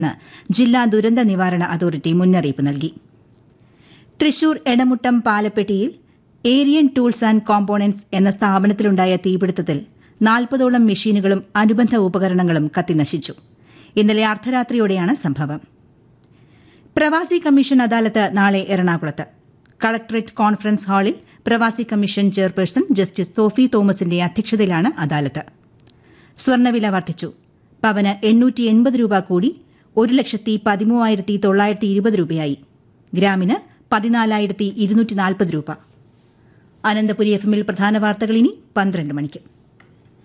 ജില്ലാ ദുരന്ത നിവാരണ അതോറിറ്റി മുന്നറിയിപ്പ് നൽകി തൃശൂർ എടമുട്ടം പാലപ്പെട്ടിയിൽ ഏരിയൻ ടൂൾസ് ആൻഡ് കോമ്പോണന്റ്സ് എന്ന സ്ഥാപനത്തിലുണ്ടായ തീപിടുത്തത്തിൽ നാൽപ്പതോളം മെഷീനുകളും അനുബന്ധ ഉപകരണങ്ങളും കത്തിനശിച്ചു ഇന്നലെ അർദ്ധരാത്രിയോടെയാണ് സംഭവം പ്രവാസി കമ്മീഷൻ അദാലത്ത് നാളെ എറണാകുളത്ത് കളക്ടറേറ്റ് കോൺഫറൻസ് ഹാളിൽ പ്രവാസി കമ്മീഷൻ ചെയർപേഴ്സൺ ജസ്റ്റിസ് സോഫി തോമസിന്റെ അധ്യക്ഷതയിലാണ് അദാലത്ത് സ്വർണ്ണവില വർദ്ധിച്ചു പവന് എണ്ണൂറ്റി എൺപത് രൂപ കൂടി ഒരു ലക്ഷത്തി പതിമൂവായിരത്തി തൊള്ളായിരത്തി ഇരുപത് രൂപയായി ഗ്രാമിന് പതിനാലായിരത്തി ഇരുന്നൂറ്റി നാൽപ്പത് രൂപ അനന്തപുരി എഫ് എമ്മിൽ പ്രധാന വാർത്തകൾ ഇനി പന്ത്രണ്ട് മണിക്ക്